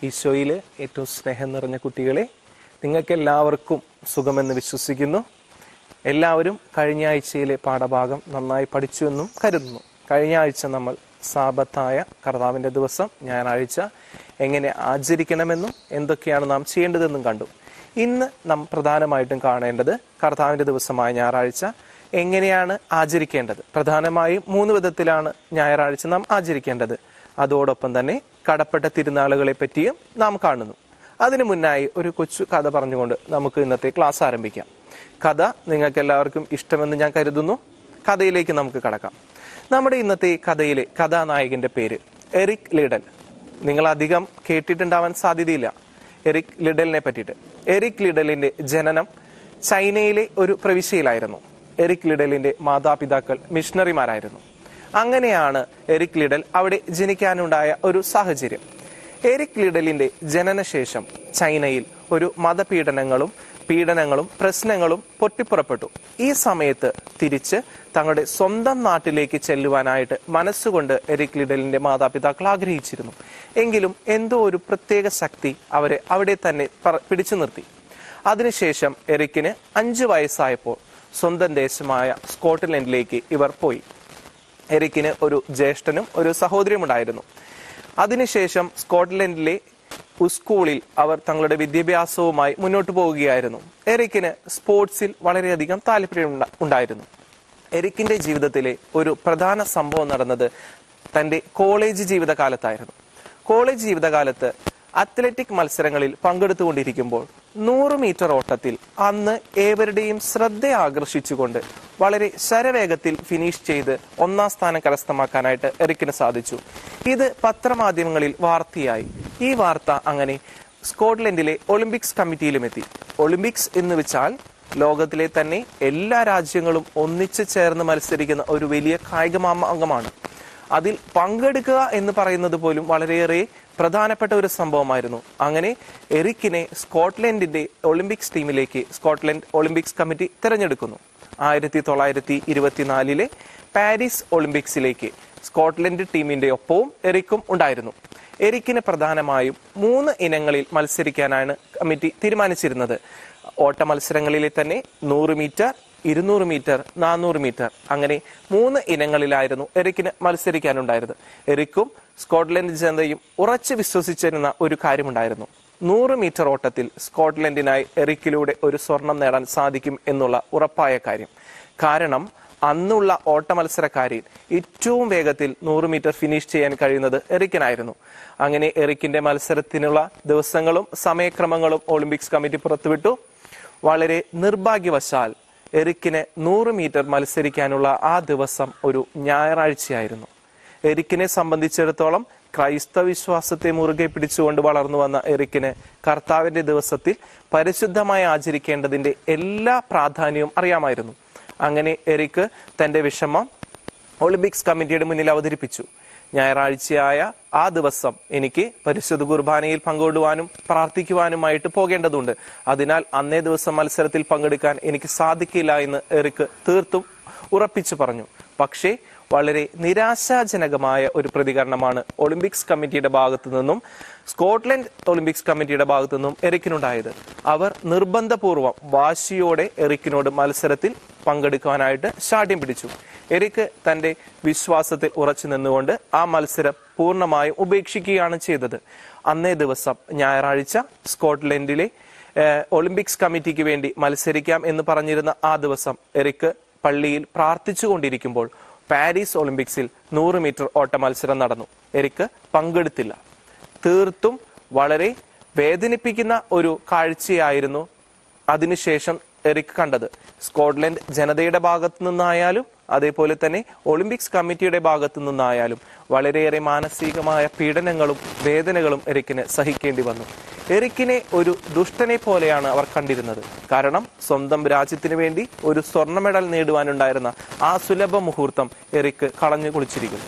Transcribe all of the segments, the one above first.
ഈശോയിൽ ഏറ്റവും സ്നേഹം നിറഞ്ഞ കുട്ടികളെ നിങ്ങൾക്ക് എല്ലാവർക്കും സുഖമെന്ന് വിശ്വസിക്കുന്നു എല്ലാവരും കഴിഞ്ഞ ആഴ്ചയിലെ പാഠഭാഗം നന്നായി പഠിച്ചുവെന്നും കരുതുന്നു കഴിഞ്ഞ ആഴ്ച നമ്മൾ സാപത്തായ കർത്താവിൻ്റെ ദിവസം ഞായറാഴ്ച എങ്ങനെ ആചരിക്കണമെന്നും എന്തൊക്കെയാണ് നാം ചെയ്യേണ്ടതെന്നും കണ്ടു ഇന്ന് നാം പ്രധാനമായിട്ടും കാണേണ്ടത് കർത്താവിൻ്റെ ദിവസമായ ഞായറാഴ്ച എങ്ങനെയാണ് ആചരിക്കേണ്ടത് പ്രധാനമായും മൂന്ന് വിധത്തിലാണ് ഞായറാഴ്ച നാം ആചരിക്കേണ്ടത് അതോടൊപ്പം തന്നെ കടപ്പെട്ട തിരുനാളുകളെ പറ്റിയും നാം കാണുന്നു അതിനു മുന്നായി ഒരു കൊച്ചു കഥ പറഞ്ഞുകൊണ്ട് നമുക്ക് ഇന്നത്തെ ക്ലാസ് ആരംഭിക്കാം കഥ നിങ്ങൾക്ക് എല്ലാവർക്കും ഇഷ്ടമെന്ന് ഞാൻ കരുതുന്നു കഥയിലേക്ക് നമുക്ക് കടക്കാം നമ്മുടെ ഇന്നത്തെ കഥയിലെ കഥാനായകന്റെ പേര് എറിക് ലിഡൽ നിങ്ങൾ അധികം കേട്ടിട്ടുണ്ടാവാൻ സാധ്യതയില്ല എറിക് ലിഡലിനെ പറ്റിയിട്ട് എറിക് ലിഡലിന്റെ ജനനം ചൈനയിലെ ഒരു പ്രവിശ്യയിലായിരുന്നു എറിക് ലിഡലിന്റെ മാതാപിതാക്കൾ മിഷണറിമാരായിരുന്നു അങ്ങനെയാണ് എറിക് ലിഡൽ അവിടെ ജനിക്കാനുണ്ടായ ഒരു സാഹചര്യം എറിക് ലിഡലിന്റെ ജനനശേഷം ചൈനയിൽ ഒരു മതപീഡനങ്ങളും പീഡനങ്ങളും പ്രശ്നങ്ങളും പൊട്ടിപ്പുറപ്പെട്ടു ഈ സമയത്ത് തിരിച്ച് തങ്ങളുടെ സ്വന്തം നാട്ടിലേക്ക് ചെല്ലുവാനായിട്ട് മനസ്സുകൊണ്ട് എറിക് ലിഡലിന്റെ മാതാപിതാക്കൾ ആഗ്രഹിച്ചിരുന്നു എങ്കിലും എന്തോ ഒരു പ്രത്യേക ശക്തി അവരെ അവിടെ തന്നെ പറ- പിടിച്ചു നിർത്തി അതിനുശേഷം എറിക്കിന് അഞ്ചു വയസ്സായപ്പോൾ സ്വന്തം ദേശമായ സ്കോട്ട്ലൻഡിലേക്ക് ഇവർ പോയി എറിക്കിന് ഒരു ജ്യേഷ്ഠനും ഒരു സഹോദരിയും ഉണ്ടായിരുന്നു അതിനുശേഷം സ്കോട്ട്ലൻഡിലെ സ്കൂളിൽ അവർ തങ്ങളുടെ വിദ്യാഭ്യാസവുമായി മുന്നോട്ട് പോവുകയായിരുന്നു എറിക്കിന് സ്പോർട്സിൽ വളരെയധികം താല്പര്യം ഉണ്ട- ഉണ്ടായിരുന്നു എറിക്കിന്റെ ജീവിതത്തിലെ ഒരു പ്രധാന സംഭവം നടന്നത് തന്റെ കോളേജ് ജീവിതകാലത്തായിരുന്നു കോളേജ് ജീവിതകാലത്ത് അത്ലറ്റിക് മത്സരങ്ങളിൽ പങ്കെടുത്തുകൊണ്ടിരിക്കുമ്പോൾ നൂറ് മീറ്റർ ഓട്ടത്തിൽ അന്ന് ഏവരുടെയും ശ്രദ്ധ ആകർഷിച്ചുകൊണ്ട് വളരെ ശരവേഗത്തിൽ ഫിനിഷ് ചെയ്ത് ഒന്നാം സ്ഥാനം കരസ്ഥമാക്കാനായിട്ട് എറിക്കിന് സാധിച്ചു ഇത് പത്രമാധ്യമങ്ങളിൽ വാർത്തയായി ഈ വാർത്ത അങ്ങനെ സ്കോട്ട്ലൻഡിലെ ഒളിമ്പിക്സ് കമ്മിറ്റിയിലും എത്തി ഒളിമ്പിക്സ് എന്ന് വെച്ചാൽ ലോകത്തിലെ തന്നെ എല്ലാ രാജ്യങ്ങളും ഒന്നിച്ചു ചേർന്ന് മത്സരിക്കുന്ന ഒരു വലിയ കായിക മാമാങ്കമാണ് അതിൽ പങ്കെടുക്കുക എന്ന് പറയുന്നത് പോലും വളരെയേറെ പ്രധാനപ്പെട്ട ഒരു സംഭവമായിരുന്നു അങ്ങനെ എറിക്കിനെ സ്കോട്ട്ലൻഡിന്റെ ഒളിമ്പിക്സ് ടീമിലേക്ക് സ്കോട്ട്ലൻഡ് ഒളിമ്പിക്സ് കമ്മിറ്റി തിരഞ്ഞെടുക്കുന്നു ആയിരത്തി തൊള്ളായിരത്തി ഇരുപത്തിനാലിലെ പാരീസ് ഒളിമ്പിക്സിലേക്ക് സ്കോട്ട്ലൻഡ് ടീമിന്റെ ഒപ്പവും എറിക്കും ഉണ്ടായിരുന്നു എറിക്കിന് പ്രധാനമായും മൂന്ന് ഇനങ്ങളിൽ മത്സരിക്കാനാണ് കമ്മിറ്റി തീരുമാനിച്ചിരുന്നത് ഓട്ട മത്സരങ്ങളിലെ തന്നെ നൂറ് മീറ്റർ ഇരുന്നൂറ് മീറ്റർ നാനൂറ് മീറ്റർ അങ്ങനെ മൂന്ന് ഇനങ്ങളിലായിരുന്നു എറിക്കിന് മത്സരിക്കാനുണ്ടായിരുന്നത് എറിക്കും സ്കോട്ട്ലൻഡ് ജനതയും ഉറച്ചു വിശ്വസിച്ചിരുന്ന ഒരു കാര്യമുണ്ടായിരുന്നു നൂറ് മീറ്റർ ഓട്ടത്തിൽ സ്കോട്ട്ലൻഡിനായി എറിക്കിലൂടെ ഒരു സ്വർണം നേടാൻ സാധിക്കും എന്നുള്ള ഉറപ്പായ കാര്യം കാരണം അന്നുള്ള ഓട്ട മത്സരക്കാരിൽ ഏറ്റവും വേഗത്തിൽ നൂറ് മീറ്റർ ഫിനിഷ് ചെയ്യാൻ കഴിയുന്നത് എറിക്കിനായിരുന്നു അങ്ങനെ എറിക്കിന്റെ മത്സരത്തിനുള്ള ദിവസങ്ങളും സമയക്രമങ്ങളും ഒളിമ്പിക്സ് കമ്മിറ്റി പുറത്തുവിട്ടു വളരെ നിർഭാഗ്യവശാൽ എറിക്കിന് നൂറ് മീറ്റർ മത്സരിക്കാനുള്ള ആ ദിവസം ഒരു ഞായറാഴ്ചയായിരുന്നു എറിക്കിനെ സംബന്ധിച്ചിടത്തോളം ക്രൈസ്തവ വിശ്വാസത്തെ മുറുകെ പിടിച്ചുകൊണ്ട് വളർന്നു വന്ന എറിക്കിന് കർത്താവിന്റെ ദിവസത്തിൽ പരിശുദ്ധമായി ആചരിക്കേണ്ടതിന്റെ എല്ലാ പ്രാധാന്യവും അറിയാമായിരുന്നു അങ്ങനെ എറിക്ക് തന്റെ വിഷമം ഒളിമ്പിക്സ് കമ്മിറ്റിയുടെ മുന്നിൽ അവതരിപ്പിച്ചു ഞായറാഴ്ചയായ ആ ദിവസം എനിക്ക് പരിശുദ്ധ കുർബാനയിൽ പങ്കെടുവാനും പ്രാർത്ഥിക്കുവാനുമായിട്ട് പോകേണ്ടതുണ്ട് അതിനാൽ അന്നേ ദിവസം മത്സരത്തിൽ പങ്കെടുക്കാൻ എനിക്ക് സാധിക്കില്ല എന്ന് എറിക്ക് തീർത്തും ഉറപ്പിച്ചു പറഞ്ഞു പക്ഷേ വളരെ നിരാശാജനകമായ ഒരു പ്രതികരണമാണ് ഒളിമ്പിക്സ് കമ്മിറ്റിയുടെ ഭാഗത്തു നിന്നും സ്കോട്ട്ലൻഡ് ഒളിമ്പിക്സ് കമ്മിറ്റിയുടെ ഭാഗത്തു നിന്നും എറിക്കിനുണ്ടായത് അവർ നിർബന്ധപൂർവം വാശിയോടെ എറിക്കിനോട് മത്സരത്തിൽ പങ്കെടുക്കാനായിട്ട് ശാഠ്യം പിടിച്ചു എറിക്ക് തന്റെ വിശ്വാസത്തിൽ ഉറച്ചു നിന്നുകൊണ്ട് ആ മത്സരം പൂർണ്ണമായും ഉപേക്ഷിക്കുകയാണ് ചെയ്തത് അന്നേ ദിവസം ഞായറാഴ്ച സ്കോട്ട്ലൻഡിലെ ഏഹ്, ഒളിമ്പിക്സ് കമ്മിറ്റിക്ക് വേണ്ടി മത്സരിക്കാം എന്ന് പറഞ്ഞിരുന്ന ആ ദിവസം എറിക്ക് പള്ളിയിൽ പ്രാർത്ഥിച്ചുകൊണ്ടിരിക്കുമ്പോൾ പാരീസ് ഒളിമ്പിക്സിൽ നൂറ് മീറ്റർ ഓട്ട മത്സരം നടന്നു എറിക്ക് പങ്കെടുത്തില്ല തീർത്തും വളരെ വേദനിപ്പിക്കുന്ന ഒരു കാഴ്ചയായിരുന്നു അതിനുശേഷം എറിക് കണ്ടത് സ്കോട്ട്ലൻഡ് ജനതയുടെ ഭാഗത്തു നിന്നായാലും അതേപോലെ തന്നെ ഒളിമ്പിക്സ് കമ്മിറ്റിയുടെ ഭാഗത്തു നിന്നായാലും വളരെയേറെ മാനസികമായ പീഡനങ്ങളും വേദനകളും എറിക്കിന് സഹിക്കേണ്ടി വന്നു എറിക്കിനെ ഒരു ദുഷ്ടനെ പോലെയാണ് അവർ കണ്ടിരുന്നത് കാരണം സ്വന്തം രാജ്യത്തിന് വേണ്ടി ഒരു സ്വർണ്ണ മെഡൽ നേടുവാനുണ്ടായിരുന്ന ആ സുലഭ മുഹൂർത്തം എറിക്ക് കളഞ്ഞു കുളിച്ചിരിക്കുന്നു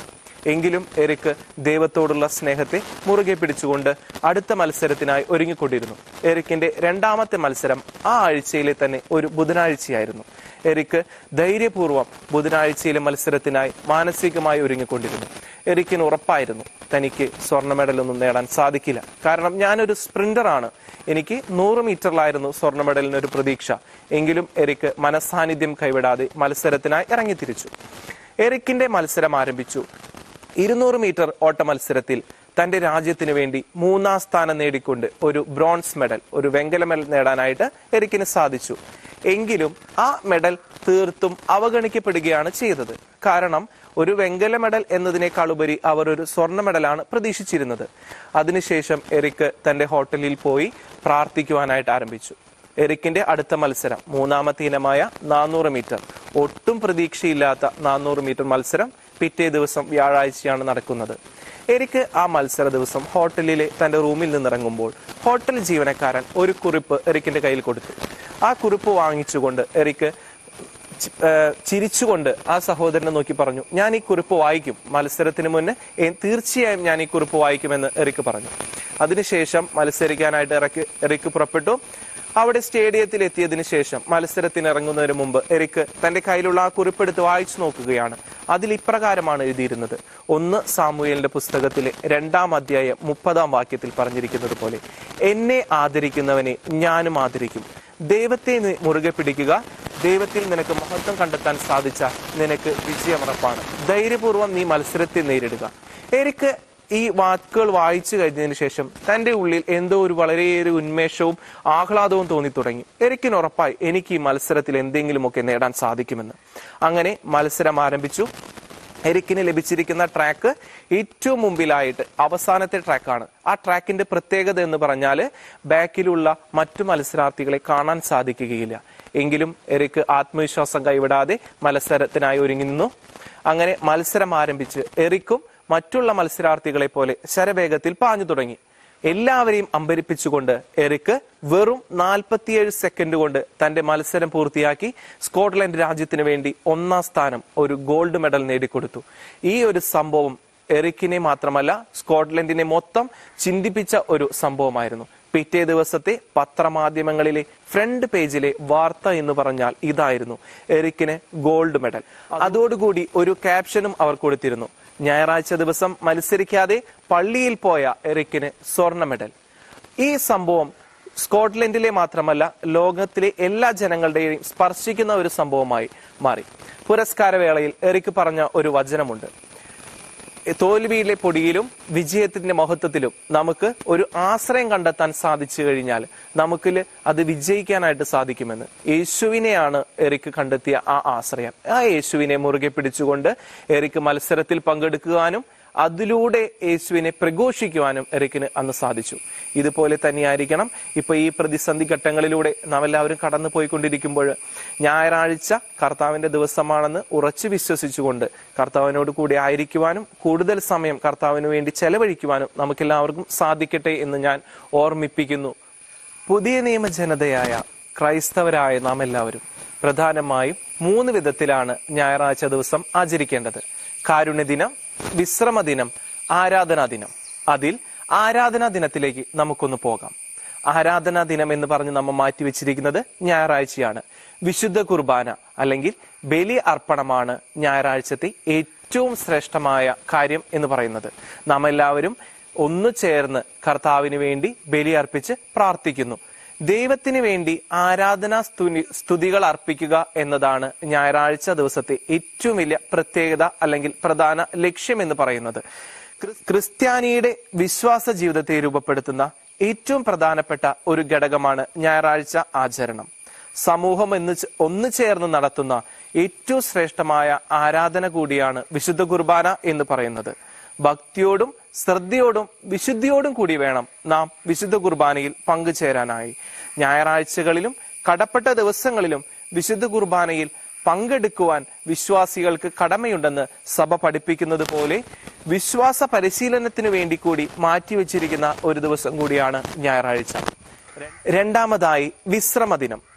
എങ്കിലും എറിക്ക് ദൈവത്തോടുള്ള സ്നേഹത്തെ മുറുകെ പിടിച്ചുകൊണ്ട് അടുത്ത മത്സരത്തിനായി ഒരുങ്ങിക്കൊണ്ടിരുന്നു എറിക്കിന്റെ രണ്ടാമത്തെ മത്സരം ആ ആഴ്ചയിലെ തന്നെ ഒരു ബുധനാഴ്ചയായിരുന്നു എറിക്ക് ധൈര്യപൂർവ്വം ബുധനാഴ്ചയിലെ മത്സരത്തിനായി മാനസികമായി ഒരുങ്ങിക്കൊണ്ടിരുന്നു എറിക്കിന് ഉറപ്പായിരുന്നു തനിക്ക് സ്വർണ്ണ മെഡലൊന്നും നേടാൻ സാധിക്കില്ല കാരണം ഞാനൊരു സ്പ്രിന്ററാണ് എനിക്ക് നൂറ് മീറ്ററിലായിരുന്നു സ്വർണ്ണ മെഡലിന് ഒരു പ്രതീക്ഷ എങ്കിലും എറിക്ക് മനസാന്നിധ്യം കൈവിടാതെ മത്സരത്തിനായി ഇറങ്ങിത്തിരിച്ചു എറിക്കിന്റെ മത്സരം ആരംഭിച്ചു ഇരുന്നൂറ് മീറ്റർ ഓട്ട മത്സരത്തിൽ തന്റെ രാജ്യത്തിന് വേണ്ടി മൂന്നാം സ്ഥാനം നേടിക്കൊണ്ട് ഒരു ബ്രോൺസ് മെഡൽ ഒരു വെങ്കല മെഡൽ നേടാനായിട്ട് എറിക്കിന് സാധിച്ചു എങ്കിലും ആ മെഡൽ തീർത്തും അവഗണിക്കപ്പെടുകയാണ് ചെയ്തത് കാരണം ഒരു വെങ്കല മെഡൽ എന്നതിനേക്കാൾ ഉപരി അവർ ഒരു സ്വർണ്ണ മെഡലാണ് പ്രതീക്ഷിച്ചിരുന്നത് അതിനുശേഷം എറിക്ക് തന്റെ ഹോട്ടലിൽ പോയി പ്രാർത്ഥിക്കുവാനായിട്ട് ആരംഭിച്ചു എറിക്കിന്റെ അടുത്ത മത്സരം മൂന്നാമത്തെ ഇനമായ നാനൂറ് മീറ്റർ ഒട്ടും പ്രതീക്ഷയില്ലാത്ത നാനൂറ് മീറ്റർ മത്സരം പിറ്റേ ദിവസം വ്യാഴാഴ്ചയാണ് നടക്കുന്നത് എരിക്ക് ആ മത്സര ദിവസം ഹോട്ടലിലെ തന്റെ റൂമിൽ നിന്നിറങ്ങുമ്പോൾ ഹോട്ടൽ ജീവനക്കാരൻ ഒരു കുറിപ്പ് എറിക്കിന്റെ കയ്യിൽ കൊടുത്തു ആ കുറിപ്പ് വാങ്ങിച്ചുകൊണ്ട് എറിക്ക് ചി- ഏഹ് ചിരിച്ചുകൊണ്ട് ആ സഹോദരനെ നോക്കി പറഞ്ഞു ഞാൻ ഈ കുറിപ്പ് വായിക്കും മത്സരത്തിന് മുന്നേ എ- തീർച്ചയായും ഞാൻ ഈ കുറിപ്പ് വായിക്കുമെന്ന് എറിക്ക് പറഞ്ഞു അതിനുശേഷം മത്സരിക്കാനായിട്ട് ഇറക്കി എറിക്ക് പുറപ്പെട്ടു അവിടെ സ്റ്റേഡിയത്തിൽ എത്തിയതിനു ശേഷം മത്സരത്തിന് ഇറങ്ങുന്നതിന് മുമ്പ് എറിക്ക് തന്റെ കയ്യിലുള്ള ആ കുറിപ്പെടുത്ത് വായിച്ചു നോക്കുകയാണ് അതിൽ ഇപ്രകാരമാണ് എഴുതിയിരുന്നത് ഒന്ന് സാമുവേലിന്റെ പുസ്തകത്തിലെ രണ്ടാം അധ്യായം മുപ്പതാം വാക്യത്തിൽ പറഞ്ഞിരിക്കുന്നത് പോലെ എന്നെ ആദരിക്കുന്നവനെ ഞാനും ആദരിക്കും ദൈവത്തെ നീ മുറുകെ പിടിക്കുക ദൈവത്തിൽ നിനക്ക് മഹത്വം കണ്ടെത്താൻ സാധിച്ച നിനക്ക് വിജയമുറപ്പാണ് ധൈര്യപൂർവ്വം നീ മത്സരത്തെ നേരിടുക എരിക്ക് ഈ വാക്കുകൾ വായിച്ചു കഴിഞ്ഞതിന് ശേഷം തന്റെ ഉള്ളിൽ എന്തോ ഒരു വളരെയേറെ ഉന്മേഷവും ആഹ്ലാദവും തോന്നി തുടങ്ങി എരിക്കിന് ഉറപ്പായി എനിക്ക് ഈ മത്സരത്തിൽ എന്തെങ്കിലുമൊക്കെ നേടാൻ സാധിക്കുമെന്ന് അങ്ങനെ മത്സരം ആരംഭിച്ചു എരിക്കിന് ലഭിച്ചിരിക്കുന്ന ട്രാക്ക് ഏറ്റവും മുമ്പിലായിട്ട് അവസാനത്തെ ട്രാക്കാണ് ആ ട്രാക്കിന്റെ പ്രത്യേകത എന്ന് പറഞ്ഞാൽ ബാക്കിലുള്ള മറ്റു മത്സരാർത്ഥികളെ കാണാൻ സാധിക്കുകയില്ല എങ്കിലും എറിക്ക് ആത്മവിശ്വാസം കൈവിടാതെ മത്സരത്തിനായി ഒരുങ്ങി നിന്നു അങ്ങനെ മത്സരം ആരംഭിച്ച് എറിക്കും മറ്റുള്ള മത്സരാർത്ഥികളെ പോലെ ശരവേഗത്തിൽ പാഞ്ഞു തുടങ്ങി എല്ലാവരെയും അമ്പരിപ്പിച്ചുകൊണ്ട് എറിക്ക് വെറും നാൽപ്പത്തിയേഴ് സെക്കൻഡ് കൊണ്ട് തന്റെ മത്സരം പൂർത്തിയാക്കി സ്കോട്ട്ലൻഡ് രാജ്യത്തിന് വേണ്ടി ഒന്നാം സ്ഥാനം ഒരു ഗോൾഡ് മെഡൽ നേടിക്കൊടുത്തു ഈ ഒരു സംഭവം എറിക്കിനെ മാത്രമല്ല സ്കോട്ട്ലൻഡിനെ മൊത്തം ചിന്തിപ്പിച്ച ഒരു സംഭവമായിരുന്നു പിറ്റേ ദിവസത്തെ പത്രമാധ്യമങ്ങളിലെ ഫ്രണ്ട് പേജിലെ വാർത്ത എന്ന് പറഞ്ഞാൽ ഇതായിരുന്നു എറിക്കിന് ഗോൾഡ് മെഡൽ അതോടുകൂടി ഒരു ക്യാപ്ഷനും അവർ കൊടുത്തിരുന്നു ഞായറാഴ്ച ദിവസം മത്സരിക്കാതെ പള്ളിയിൽ പോയ എറിക്കിന് സ്വർണ്ണ മെഡൽ ഈ സംഭവം സ്കോട്ട്ലൻഡിലെ മാത്രമല്ല ലോകത്തിലെ എല്ലാ ജനങ്ങളുടെയും സ്പർശിക്കുന്ന ഒരു സംഭവമായി മാറി പുരസ്കാരവേളയിൽ എറിക്ക് പറഞ്ഞ ഒരു വചനമുണ്ട് തോൽവിയിലെ പൊടിയിലും വിജയത്തിന്റെ മഹത്വത്തിലും നമുക്ക് ഒരു ആശ്രയം കണ്ടെത്താൻ സാധിച്ചു കഴിഞ്ഞാൽ നമുക്ക് അത് വിജയിക്കാനായിട്ട് സാധിക്കുമെന്ന് യേശുവിനെയാണ് എറിക്ക് കണ്ടെത്തിയ ആ ആശ്രയം ആ യേശുവിനെ മുറുകെ പിടിച്ചുകൊണ്ട് എറിക്ക് മത്സരത്തിൽ പങ്കെടുക്കുവാനും അതിലൂടെ യേശുവിനെ പ്രഘോഷിക്കുവാനും എറിക്കിന് അന്ന് സാധിച്ചു ഇതുപോലെ തന്നെയായിരിക്കണം ഇപ്പൊ ഈ പ്രതിസന്ധി ഘട്ടങ്ങളിലൂടെ നാം എല്ലാവരും കടന്നു പോയിക്കൊണ്ടിരിക്കുമ്പോൾ ഞായറാഴ്ച കർത്താവിന്റെ ദിവസമാണെന്ന് ഉറച്ചു വിശ്വസിച്ചുകൊണ്ട് കർത്താവിനോട് കൂടി ആയിരിക്കുവാനും കൂടുതൽ സമയം കർത്താവിന് വേണ്ടി ചെലവഴിക്കുവാനും നമുക്കെല്ലാവർക്കും സാധിക്കട്ടെ എന്ന് ഞാൻ ഓർമ്മിപ്പിക്കുന്നു പുതിയ നിയമ ജനതയായ ക്രൈസ്തവരായ നാം എല്ലാവരും പ്രധാനമായും മൂന്ന് വിധത്തിലാണ് ഞായറാഴ്ച ദിവസം ആചരിക്കേണ്ടത് കാരുണ്യദിനം വിശ്രമ ദിനം ആരാധനാ ദിനം അതിൽ ആരാധനാ ദിനത്തിലേക്ക് നമുക്കൊന്ന് പോകാം ആരാധനാ ദിനം എന്ന് പറഞ്ഞ് നമ്മൾ മാറ്റിവെച്ചിരിക്കുന്നത് ഞായറാഴ്ചയാണ് വിശുദ്ധ കുർബാന അല്ലെങ്കിൽ ബലി അർപ്പണമാണ് ഞായറാഴ്ചത്തെ ഏറ്റവും ശ്രേഷ്ഠമായ കാര്യം എന്ന് പറയുന്നത് നാം എല്ലാവരും ഒന്നു ചേർന്ന് കർത്താവിന് വേണ്ടി ബലി അർപ്പിച്ച് പ്രാർത്ഥിക്കുന്നു ദൈവത്തിന് വേണ്ടി ആരാധനാ സ്തുതി സ്തുതികൾ അർപ്പിക്കുക എന്നതാണ് ഞായറാഴ്ച ദിവസത്തെ ഏറ്റവും വലിയ പ്രത്യേകത അല്ലെങ്കിൽ പ്രധാന ലക്ഷ്യം എന്ന് പറയുന്നത് ക്രിസ്- ക്രിസ്ത്യാനിയുടെ വിശ്വാസ ജീവിതത്തെ രൂപപ്പെടുത്തുന്ന ഏറ്റവും പ്രധാനപ്പെട്ട ഒരു ഘടകമാണ് ഞായറാഴ്ച ആചരണം സമൂഹം എന്ന് ചെ- ഒന്നു ചേർന്ന് നടത്തുന്ന ഏറ്റവും ശ്രേഷ്ഠമായ ആരാധന കൂടിയാണ് വിശുദ്ധ കുർബാന എന്ന് പറയുന്നത് ഭക്തിയോടും ശ്രദ്ധയോടും വിശുദ്ധിയോടും കൂടി വേണം നാം വിശുദ്ധ കുർബാനയിൽ പങ്കുചേരാനായി ഞായറാഴ്ചകളിലും കടപ്പെട്ട ദിവസങ്ങളിലും വിശുദ്ധ കുർബാനയിൽ പങ്കെടുക്കുവാൻ വിശ്വാസികൾക്ക് കടമയുണ്ടെന്ന് സഭ പഠിപ്പിക്കുന്നത് പോലെ വിശ്വാസ പരിശീലനത്തിനു വേണ്ടി കൂടി മാറ്റിവെച്ചിരിക്കുന്ന ഒരു ദിവസം കൂടിയാണ് ഞായറാഴ്ച രണ്ടാമതായി വിശ്രമ ദിനം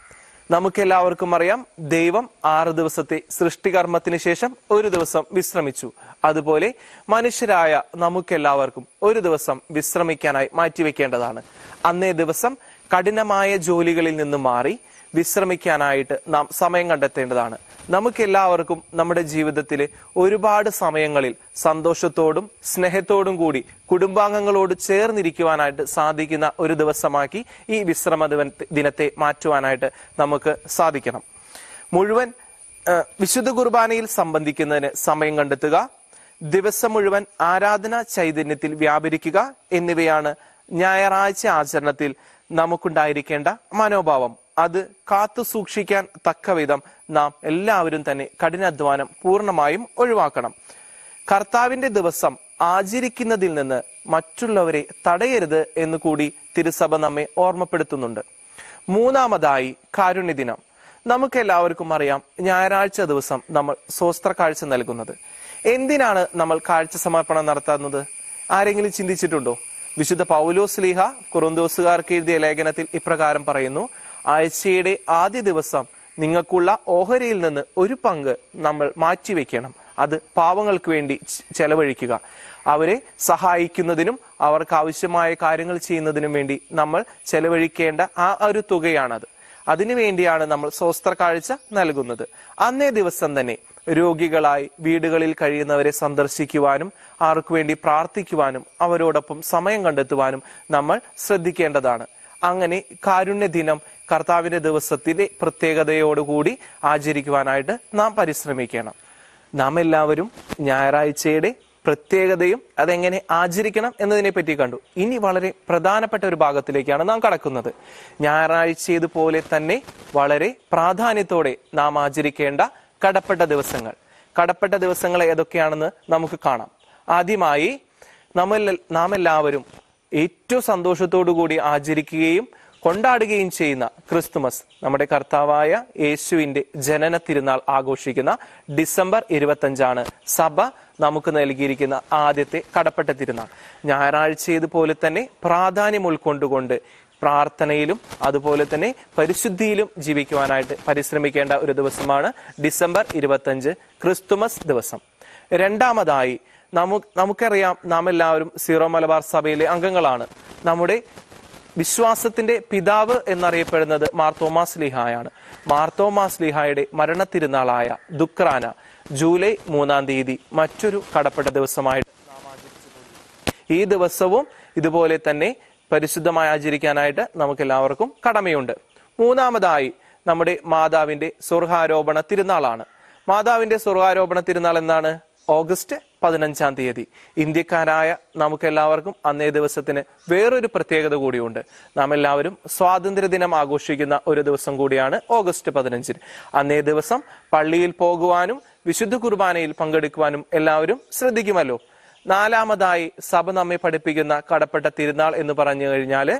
നമുക്കെല്ലാവർക്കും അറിയാം ദൈവം ആറ് ദിവസത്തെ സൃഷ്ടികർമ്മത്തിന് ശേഷം ഒരു ദിവസം വിശ്രമിച്ചു അതുപോലെ മനുഷ്യരായ നമുക്കെല്ലാവർക്കും ഒരു ദിവസം വിശ്രമിക്കാനായി മാറ്റിവെക്കേണ്ടതാണ് അന്നേ ദിവസം കഠിനമായ ജോലികളിൽ നിന്ന് മാറി വിശ്രമിക്കാനായിട്ട് നാം സമയം കണ്ടെത്തേണ്ടതാണ് നമുക്കെല്ലാവർക്കും നമ്മുടെ ജീവിതത്തിലെ ഒരുപാട് സമയങ്ങളിൽ സന്തോഷത്തോടും സ്നേഹത്തോടും കൂടി കുടുംബാംഗങ്ങളോട് ചേർന്നിരിക്കുവാനായിട്ട് സാധിക്കുന്ന ഒരു ദിവസമാക്കി ഈ വിശ്രമ ദിവ- ദിനത്തെ മാറ്റുവാനായിട്ട് നമുക്ക് സാധിക്കണം മുഴുവൻ ആ, വിശുദ്ധ കുർബാനയിൽ സംബന്ധിക്കുന്നതിന് സമയം കണ്ടെത്തുക ദിവസം മുഴുവൻ ആരാധന ചൈതന്യത്തിൽ വ്യാപരിക്കുക എന്നിവയാണ് ഞായറാഴ്ച ആചരണത്തിൽ നമുക്കുണ്ടായിരിക്കേണ്ട മനോഭാവം അത് കാത്തു സൂക്ഷിക്കാൻ തക്കവിധം നാം എല്ലാവരും തന്നെ കഠിനാധ്വാനം പൂർണ്ണമായും ഒഴിവാക്കണം കർത്താവിന്റെ ദിവസം ആചരിക്കുന്നതിൽ നിന്ന് മറ്റുള്ളവരെ തടയരുത് എന്ന് കൂടി തിരുസഭ നമ്മെ ഓർമ്മപ്പെടുത്തുന്നുണ്ട് മൂന്നാമതായി കാരുണ്യദിനം നമുക്കെല്ലാവർക്കും അറിയാം ഞായറാഴ്ച ദിവസം നമ്മൾ സ്വസ്ത്ര കാഴ്ച നൽകുന്നത് എന്തിനാണ് നമ്മൾ കാഴ്ച സമർപ്പണം നടത്തുന്നത് ആരെങ്കിലും ചിന്തിച്ചിട്ടുണ്ടോ വിശുദ്ധ പൗലോസ് ലീഹ കുറുന്തോസുകാർക്ക് എഴുതിയ ലേഖനത്തിൽ ഇപ്രകാരം പറയുന്നു ആഴ്ചയുടെ ആദ്യ ദിവസം നിങ്ങൾക്കുള്ള ഓഹരിയിൽ നിന്ന് ഒരു പങ്ക് നമ്മൾ മാറ്റിവെക്കണം അത് പാവങ്ങൾക്ക് വേണ്ടി ചെ- ചെലവഴിക്കുക അവരെ സഹായിക്കുന്നതിനും അവർക്ക് ആവശ്യമായ കാര്യങ്ങൾ ചെയ്യുന്നതിനും വേണ്ടി നമ്മൾ ചെലവഴിക്കേണ്ട ആ ഒരു തുകയാണത് അതിനു വേണ്ടിയാണ് നമ്മൾ സ്വസ്ത്ര കാഴ്ച നൽകുന്നത് അന്നേ ദിവസം തന്നെ രോഗികളായി വീടുകളിൽ കഴിയുന്നവരെ സന്ദർശിക്കുവാനും അവർക്ക് വേണ്ടി പ്രാർത്ഥിക്കുവാനും അവരോടൊപ്പം സമയം കണ്ടെത്തുവാനും നമ്മൾ ശ്രദ്ധിക്കേണ്ടതാണ് അങ്ങനെ കാരുണ്യ ദിനം കർത്താവിന്റെ ദിവസത്തിലെ പ്രത്യേകതയോടുകൂടി ആചരിക്കുവാനായിട്ട് നാം പരിശ്രമിക്കണം നാം എല്ലാവരും ഞായറാഴ്ചയുടെ പ്രത്യേകതയും അതെങ്ങനെ ആചരിക്കണം എന്നതിനെ പറ്റി കണ്ടു ഇനി വളരെ പ്രധാനപ്പെട്ട ഒരു ഭാഗത്തിലേക്കാണ് നാം കടക്കുന്നത് ഞായറാഴ്ചയതുപോലെ തന്നെ വളരെ പ്രാധാന്യത്തോടെ നാം ആചരിക്കേണ്ട കടപ്പെട്ട ദിവസങ്ങൾ കടപ്പെട്ട ദിവസങ്ങൾ ഏതൊക്കെയാണെന്ന് നമുക്ക് കാണാം ആദ്യമായി നമ്മൾ നാം എല്ലാവരും ഏറ്റവും സന്തോഷത്തോടു കൂടി ആചരിക്കുകയും കൊണ്ടാടുകയും ചെയ്യുന്ന ക്രിസ്തുമസ് നമ്മുടെ കർത്താവായ യേശുവിന്റെ ജനന തിരുനാൾ ആഘോഷിക്കുന്ന ഡിസംബർ ഇരുപത്തഞ്ചാണ് സഭ നമുക്ക് നൽകിയിരിക്കുന്ന ആദ്യത്തെ കടപ്പെട്ട തിരുനാൾ ഞായറാഴ്ചയതുപോലെ തന്നെ പ്രാധാന്യം ഉൾക്കൊണ്ടുകൊണ്ട് പ്രാർത്ഥനയിലും അതുപോലെ തന്നെ പരിശുദ്ധിയിലും ജീവിക്കുവാനായിട്ട് പരിശ്രമിക്കേണ്ട ഒരു ദിവസമാണ് ഡിസംബർ ഇരുപത്തഞ്ച് ക്രിസ്തുമസ് ദിവസം രണ്ടാമതായി നമുക്ക് നമുക്കറിയാം നാം എല്ലാവരും സീറോ മലബാർ സഭയിലെ അംഗങ്ങളാണ് നമ്മുടെ വിശ്വാസത്തിന്റെ പിതാവ് എന്നറിയപ്പെടുന്നത് മാർ തോമാസ് ലിഹായാണ് മാർ തോമാസ് ലിഹായുടെ മരണത്തിരുന്നാളായ ദുക്രാന ജൂലൈ മൂന്നാം തീയതി മറ്റൊരു കടപ്പെട്ട ദിവസമായിട്ട് നാം ആചരിച്ചു ഈ ദിവസവും ഇതുപോലെ തന്നെ പരിശുദ്ധമായി ആചരിക്കാനായിട്ട് നമുക്ക് എല്ലാവർക്കും കടമയുണ്ട് മൂന്നാമതായി നമ്മുടെ മാതാവിന്റെ സ്വർഗാരോപണ തിരുനാളാണ് മാതാവിന്റെ സ്വർഗാരോപണ തിരുനാൾ എന്താണ് ഓഗസ്റ്റ് പതിനഞ്ചാം തീയതി ഇന്ത്യക്കാരായ നമുക്ക് എല്ലാവർക്കും അന്നേ ദിവസത്തിന് വേറൊരു പ്രത്യേകത കൂടിയുണ്ട് നാം എല്ലാവരും സ്വാതന്ത്ര്യ ദിനം ആഘോഷിക്കുന്ന ഒരു ദിവസം കൂടിയാണ് ഓഗസ്റ്റ് പതിനഞ്ചിന് അന്നേ ദിവസം പള്ളിയിൽ പോകുവാനും വിശുദ്ധ കുർബാനയിൽ പങ്കെടുക്കുവാനും എല്ലാവരും ശ്രദ്ധിക്കുമല്ലോ നാലാമതായി സഭ നമ്മെ പഠിപ്പിക്കുന്ന കടപ്പെട്ട തിരുനാൾ എന്ന് പറഞ്ഞു കഴിഞ്ഞാല്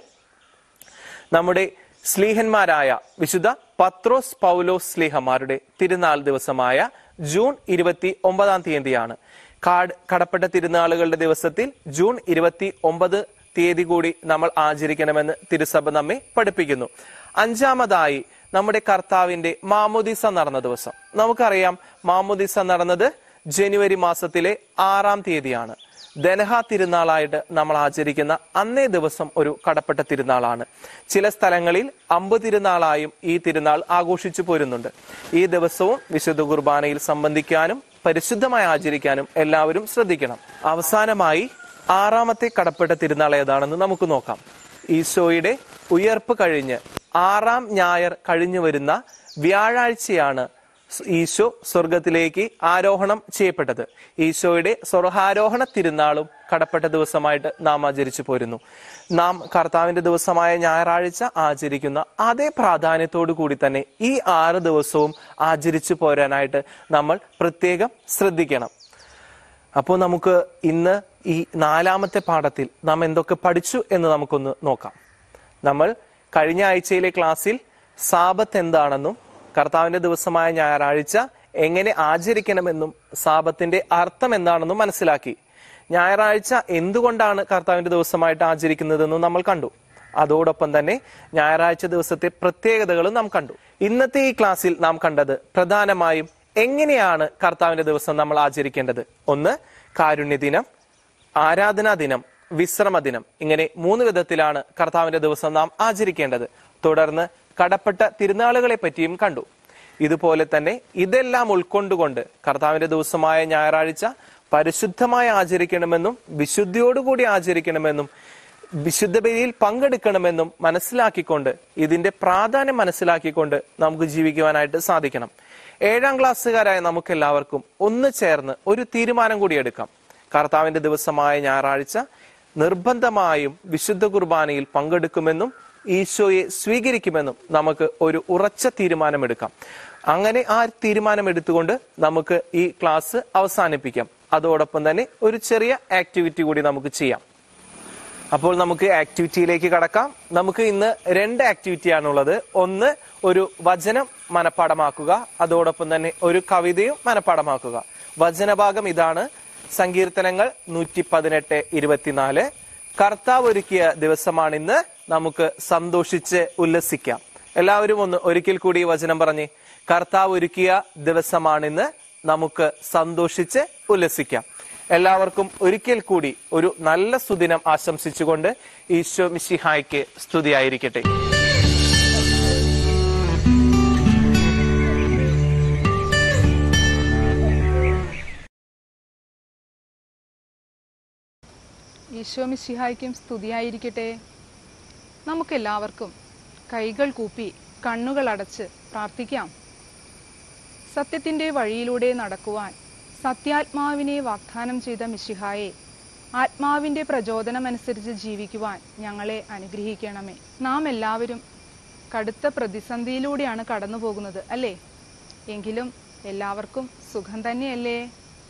നമ്മുടെ സ്ലീഹന്മാരായ വിശുദ്ധ പത്രോസ് പൗലോസ് സ്ലീഹന്മാരുടെ തിരുനാൾ ദിവസമായ ജൂൺ ഇരുപത്തി ഒമ്പതാം തീയതിയാണ് കാട് കടപ്പെട്ട തിരുനാളുകളുടെ ദിവസത്തിൽ ജൂൺ ഇരുപത്തി ഒമ്പത് തീയതി കൂടി നമ്മൾ ആചരിക്കണമെന്ന് തിരുസഭ നമ്മെ പഠിപ്പിക്കുന്നു അഞ്ചാമതായി നമ്മുടെ കർത്താവിന്റെ മാമുദിസ നടന്ന ദിവസം നമുക്കറിയാം മാമുദിസ നടന്നത് ജനുവരി മാസത്തിലെ ആറാം തീയതിയാണ് ദനഹ തിരുനാളായിട്ട് നമ്മൾ ആചരിക്കുന്ന അന്നേ ദിവസം ഒരു കടപ്പെട്ട തിരുനാളാണ് ചില സ്ഥലങ്ങളിൽ അമ്പ് തിരുനാളായും ഈ തിരുനാൾ ആഘോഷിച്ചു പോരുന്നുണ്ട് ഈ ദിവസവും വിശുദ്ധ കുർബാനയിൽ സംബന്ധിക്കാനും പരിശുദ്ധമായി ആചരിക്കാനും എല്ലാവരും ശ്രദ്ധിക്കണം അവസാനമായി ആറാമത്തെ കടപ്പെട്ട തിരുനാൾ ഏതാണെന്ന് നമുക്ക് നോക്കാം ഈശോയുടെ ഉയർപ്പ് കഴിഞ്ഞ് ആറാം ഞായർ കഴിഞ്ഞു വരുന്ന വ്യാഴാഴ്ചയാണ് ഈശോ സ്വർഗത്തിലേക്ക് ആരോഹണം ചെയ്യപ്പെട്ടത് ഈശോയുടെ സ്വർഗാരോഹണ തിരുനാളും കടപ്പെട്ട ദിവസമായിട്ട് നാം ആചരിച്ചു പോരുന്നു നാം കർത്താവിന്റെ ദിവസമായ ഞായറാഴ്ച ആചരിക്കുന്ന അതേ പ്രാധാന്യത്തോടു കൂടി തന്നെ ഈ ആറ് ദിവസവും ആചരിച്ചു പോരാനായിട്ട് നമ്മൾ പ്രത്യേകം ശ്രദ്ധിക്കണം അപ്പോൾ നമുക്ക് ഇന്ന് ഈ നാലാമത്തെ പാഠത്തിൽ നാം എന്തൊക്കെ പഠിച്ചു എന്ന് നമുക്കൊന്ന് നോക്കാം നമ്മൾ കഴിഞ്ഞ ആഴ്ചയിലെ ക്ലാസ്സിൽ സാപത്ത് എന്താണെന്നും കർത്താവിന്റെ ദിവസമായ ഞായറാഴ്ച എങ്ങനെ ആചരിക്കണമെന്നും സാപത്തിന്റെ അർത്ഥം എന്താണെന്നും മനസ്സിലാക്കി ഞായറാഴ്ച എന്തുകൊണ്ടാണ് കർത്താവിന്റെ ദിവസമായിട്ട് ആചരിക്കുന്നതെന്നും നമ്മൾ കണ്ടു അതോടൊപ്പം തന്നെ ഞായറാഴ്ച ദിവസത്തെ പ്രത്യേകതകളും നാം കണ്ടു ഇന്നത്തെ ഈ ക്ലാസ്സിൽ നാം കണ്ടത് പ്രധാനമായും എങ്ങനെയാണ് കർത്താവിന്റെ ദിവസം നമ്മൾ ആചരിക്കേണ്ടത് ഒന്ന് കാരുണ്യദിനം ആരാധനാ ദിനം വിശ്രമ ദിനം ഇങ്ങനെ മൂന്ന് വിധത്തിലാണ് കർത്താവിന്റെ ദിവസം നാം ആചരിക്കേണ്ടത് തുടർന്ന് കടപ്പെട്ട തിരുനാളുകളെ പറ്റിയും കണ്ടു ഇതുപോലെ തന്നെ ഇതെല്ലാം ഉൾക്കൊണ്ടുകൊണ്ട് കർത്താവിന്റെ ദിവസമായ ഞായറാഴ്ച പരിശുദ്ധമായി ആചരിക്കണമെന്നും വിശുദ്ധിയോടുകൂടി ആചരിക്കണമെന്നും വിശുദ്ധ ബലിയിൽ പങ്കെടുക്കണമെന്നും മനസ്സിലാക്കിക്കൊണ്ട് ഇതിന്റെ പ്രാധാന്യം മനസ്സിലാക്കിക്കൊണ്ട് നമുക്ക് ജീവിക്കുവാനായിട്ട് സാധിക്കണം ഏഴാം ക്ലാസ്സുകാരായ നമുക്ക് എല്ലാവർക്കും ഒന്ന് ചേർന്ന് ഒരു തീരുമാനം കൂടി എടുക്കാം കർത്താവിന്റെ ദിവസമായ ഞായറാഴ്ച നിർബന്ധമായും വിശുദ്ധ കുർബാനയിൽ പങ്കെടുക്കുമെന്നും ഈശോയെ സ്വീകരിക്കുമെന്നും നമുക്ക് ഒരു ഉറച്ച തീരുമാനമെടുക്കാം അങ്ങനെ ആ തീരുമാനം എടുത്തുകൊണ്ട് നമുക്ക് ഈ ക്ലാസ് അവസാനിപ്പിക്കാം അതോടൊപ്പം തന്നെ ഒരു ചെറിയ ആക്ടിവിറ്റി കൂടി നമുക്ക് ചെയ്യാം അപ്പോൾ നമുക്ക് ആക്ടിവിറ്റിയിലേക്ക് കടക്കാം നമുക്ക് ഇന്ന് രണ്ട് ആക്ടിവിറ്റിയാണുള്ളത് ഒന്ന് ഒരു വചനം മനഃപ്പാടമാക്കുക അതോടൊപ്പം തന്നെ ഒരു കവിതയും മനഃപ്പാടമാക്കുക വചനഭാഗം ഇതാണ് സങ്കീർത്തനങ്ങൾ നൂറ്റി പതിനെട്ട് ഇരുപത്തിനാല് കർത്താവ് ഒരുക്കിയ ദിവസമാണിന്ന് നമുക്ക് സന്തോഷിച്ച് ഉല്ലസിക്കാം എല്ലാവരും ഒന്ന് ഒരിക്കൽ കൂടി ഈ വചനം പറഞ്ഞ് കർത്താവ് ഒരുക്കിയ ദിവസമാണിന്ന് നമുക്ക് സന്തോഷിച്ച് ഉല്ലസിക്കാം എല്ലാവർക്കും ഒരിക്കൽ കൂടി ഒരു നല്ല സുദിനം ആശംസിച്ചുകൊണ്ട് ഈശോ മിശിഹായ്ക്ക് സ്തുതിയായിരിക്കട്ടെ ഈശോ മിശിഹായ്ക്കും സ്തുതിയായിരിക്കട്ടെ നമുക്കെല്ലാവർക്കും കൈകൾ കൂപ്പി കണ്ണുകൾ അടച്ച് പ്രാർത്ഥിക്കാം സത്യത്തിൻ്റെ വഴിയിലൂടെ നടക്കുവാൻ സത്യാത്മാവിനെ വാഗ്ദാനം ചെയ്ത മിശിഹായെ ആത്മാവിൻ്റെ പ്രചോദനമനുസരിച്ച് ജീവിക്കുവാൻ ഞങ്ങളെ അനുഗ്രഹിക്കണമേ നാം എല്ലാവരും കടുത്ത പ്രതിസന്ധിയിലൂടെയാണ് കടന്നു പോകുന്നത് അല്ലേ എങ്കിലും എല്ലാവർക്കും സുഖം തന്നെയല്ലേ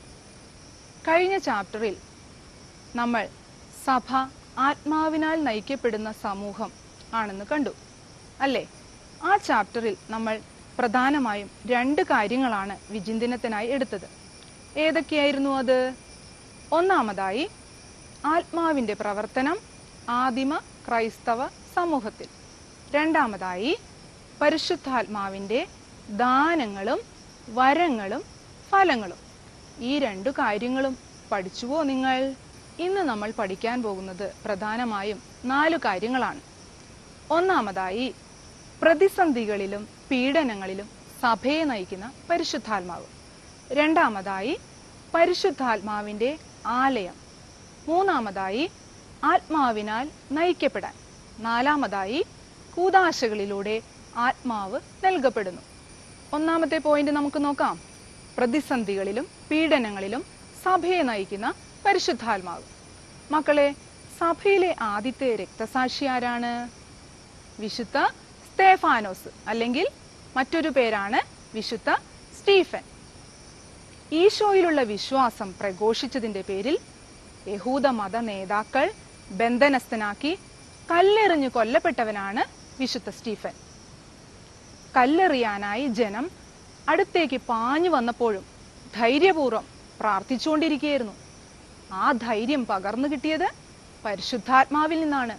കഴിഞ്ഞ ചാപ്റ്ററിൽ നമ്മൾ സഭ ആത്മാവിനാൽ നയിക്കപ്പെടുന്ന സമൂഹം ആണെന്ന് കണ്ടു അല്ലേ ആ ചാപ്റ്ററിൽ നമ്മൾ പ്രധാനമായും രണ്ട് കാര്യങ്ങളാണ് വിചിന്തനത്തിനായി എടുത്തത് ഏതൊക്കെയായിരുന്നു അത് ഒന്നാമതായി ആത്മാവിൻ്റെ പ്രവർത്തനം ആദിമ ക്രൈസ്തവ സമൂഹത്തിൽ രണ്ടാമതായി പരിശുദ്ധാത്മാവിൻ്റെ ദാനങ്ങളും വരങ്ങളും ഫലങ്ങളും ഈ രണ്ടു കാര്യങ്ങളും പഠിച്ചുവോ നിങ്ങൾ ഇന്ന് നമ്മൾ പഠിക്കാൻ പോകുന്നത് പ്രധാനമായും നാലു കാര്യങ്ങളാണ് ഒന്നാമതായി പ്രതിസന്ധികളിലും പീഡനങ്ങളിലും സഭയെ നയിക്കുന്ന പരിശുദ്ധാത്മാവ് രണ്ടാമതായി പരിശുദ്ധാത്മാവിൻ്റെ ആലയം മൂന്നാമതായി ആത്മാവിനാൽ നയിക്കപ്പെടാൻ നാലാമതായി കൂതാശകളിലൂടെ ആത്മാവ് നൽകപ്പെടുന്നു ഒന്നാമത്തെ പോയിന്റ് നമുക്ക് നോക്കാം പ്രതിസന്ധികളിലും പീഡനങ്ങളിലും സഭയെ നയിക്കുന്ന പരിശുദ്ധാത്മാവ് മക്കളെ സഭയിലെ ആദ്യത്തെ രക്തസാക്ഷി ആരാണ് വിശുദ്ധ സ്തേഫാനോസ് അല്ലെങ്കിൽ മറ്റൊരു പേരാണ് വിശുദ്ധ സ്റ്റീഫൻ ഈശോയിലുള്ള വിശ്വാസം പ്രഘോഷിച്ചതിന്റെ പേരിൽ യഹൂദ മത നേതാക്കൾ ബന്ധനസ്ഥനാക്കി കല്ലെറിഞ്ഞു കൊല്ലപ്പെട്ടവനാണ് വിശുദ്ധ സ്റ്റീഫൻ കല്ലെറിയാനായി ജനം അടുത്തേക്ക് പാഞ്ഞു വന്നപ്പോഴും ധൈര്യപൂർവ്വം പ്രാർത്ഥിച്ചുകൊണ്ടിരിക്കുകയായിരുന്നു ആ ധൈര്യം പകർന്നു കിട്ടിയത് പരിശുദ്ധാത്മാവിൽ നിന്നാണ്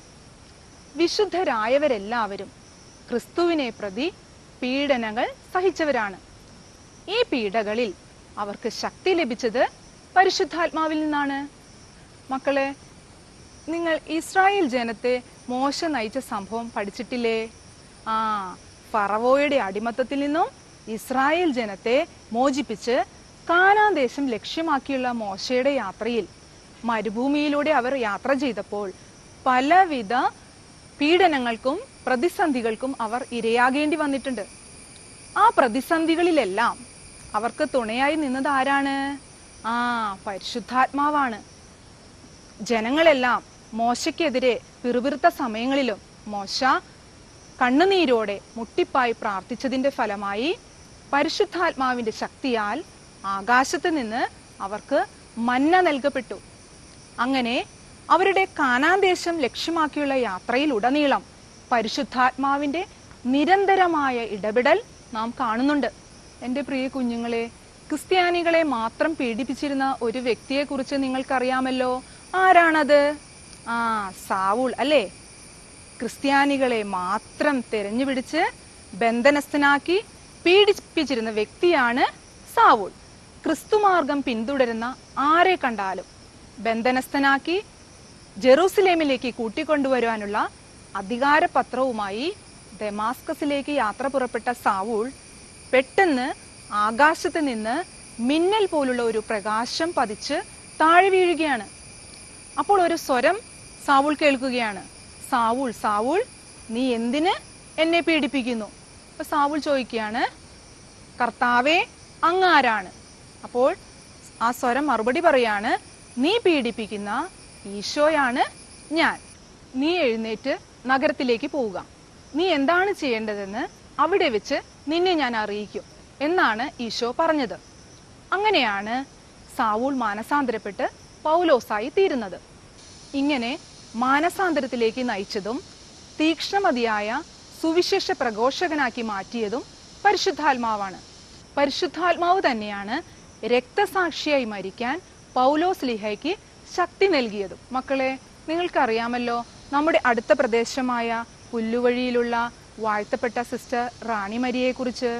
വിശുദ്ധരായവരെല്ലാവരും ക്രിസ്തുവിനെ പ്രതി പീഡനങ്ങൾ സഹിച്ചവരാണ് ഈ പീഡകളിൽ അവർക്ക് ശക്തി ലഭിച്ചത് പരിശുദ്ധാത്മാവിൽ നിന്നാണ് മക്കളെ നിങ്ങൾ ഇസ്രായേൽ ജനത്തെ മോശ നയിച്ച സംഭവം പഠിച്ചിട്ടില്ലേ ആ ഫറവോയുടെ അടിമത്തത്തിൽ നിന്നും ഇസ്രായേൽ ജനത്തെ മോചിപ്പിച്ച് കാനാൻ ദേശം ലക്ഷ്യമാക്കിയുള്ള മോശയുടെ യാത്രയിൽ മരുഭൂമിയിലൂടെ അവർ യാത്ര ചെയ്തപ്പോൾ പലവിധ പീഡനങ്ങൾക്കും പ്രതിസന്ധികൾക്കും അവർ ഇരയാകേണ്ടി വന്നിട്ടുണ്ട് ആ പ്രതിസന്ധികളിലെല്ലാം അവർക്ക് തുണയായി നിന്നത് ആരാണ് ആ പരിശുദ്ധാത്മാവാണ് ജനങ്ങളെല്ലാം മോശയ്ക്കെതിരെ പിറുപിറുത്ത സമയങ്ങളിലും മോശ കണ്ണുനീരോടെ മുട്ടിപ്പായി പ്രാർത്ഥിച്ചതിന്റെ ഫലമായി പരിശുദ്ധാത്മാവിന്റെ ശക്തിയാൽ ആകാശത്ത് നിന്ന് അവർക്ക് മന്ന നൽകപ്പെട്ടു അങ്ങനെ അവരുടെ കാനാൻ ദേശം ലക്ഷ്യമാക്കിയുള്ള യാത്രയിലുടനീളം പരിശുദ്ധാത്മാവിന്റെ നിരന്തരമായ ഇടപെടൽ നാം കാണുന്നുണ്ട് എൻ്റെ പ്രിയ കുഞ്ഞുങ്ങളെ ക്രിസ്ത്യാനികളെ മാത്രം പീഡിപ്പിച്ചിരുന്ന ഒരു വ്യക്തിയെക്കുറിച്ച് നിങ്ങൾക്കറിയാമല്ലോ ആരാണത് ആ സാവൂൾ അല്ലേ ക്രിസ്ത്യാനികളെ മാത്രം തെരഞ്ഞുപിടിച്ച് ബന്ധനസ്ഥനാക്കി പീഡിപ്പിച്ചിരുന്ന വ്യക്തിയാണ് സാവൂൾ ക്രിസ്തുമാർഗം പിന്തുടരുന്ന ആരെ കണ്ടാലും ബന്ധനസ്ഥനാക്കി ജെറൂസലേമിലേക്ക് കൂട്ടിക്കൊണ്ടുവരുവാനുള്ള അധികാരപത്രവുമായി ഡെമാസ്കസിലേക്ക് യാത്ര പുറപ്പെട്ട സാവൂൾ പെട്ടെന്ന് ആകാശത്ത് നിന്ന് മിന്നൽ പോലുള്ള ഒരു പ്രകാശം പതിച്ച് താഴെ വീഴുകയാണ് അപ്പോൾ ഒരു സ്വരം സാവൂൾ കേൾക്കുകയാണ് സാവൂൾ സാവൂൾ നീ എന്തിന് എന്നെ പീഡിപ്പിക്കുന്നു അപ്പൊ സാവൂൾ ചോദിക്കുകയാണ് കർത്താവേ അങ്ങാരാണ് അപ്പോൾ ആ സ്വരം മറുപടി പറയാണ് നീ പീഡിപ്പിക്കുന്ന ഈശോയാണ് ഞാൻ നീ എഴുന്നേറ്റ് നഗരത്തിലേക്ക് പോവുക നീ എന്താണ് ചെയ്യേണ്ടതെന്ന് അവിടെ വെച്ച് നിന്നെ ഞാൻ അറിയിക്കും എന്നാണ് ഈശോ പറഞ്ഞത് അങ്ങനെയാണ് സാവൂൾ മാനസാന്തരപ്പെട്ട് പൗലോസായി തീരുന്നത് ഇങ്ങനെ മാനസാന്തരത്തിലേക്ക് നയിച്ചതും തീക്ഷ്ണമതിയായ സുവിശേഷ പ്രഘോഷകനാക്കി മാറ്റിയതും പരിശുദ്ധാത്മാവാണ് പരിശുദ്ധാത്മാവ് തന്നെയാണ് രക്തസാക്ഷിയായി മരിക്കാൻ പൗലോസ് ലിഹയ്ക്ക് ശക്തി നൽകിയതും മക്കളെ നിങ്ങൾക്കറിയാമല്ലോ നമ്മുടെ അടുത്ത പ്രദേശമായ പുല്ലുവഴിയിലുള്ള വാഴ്ത്തപ്പെട്ട സിസ്റ്റർ റാണി മരിയെ കുറിച്ച്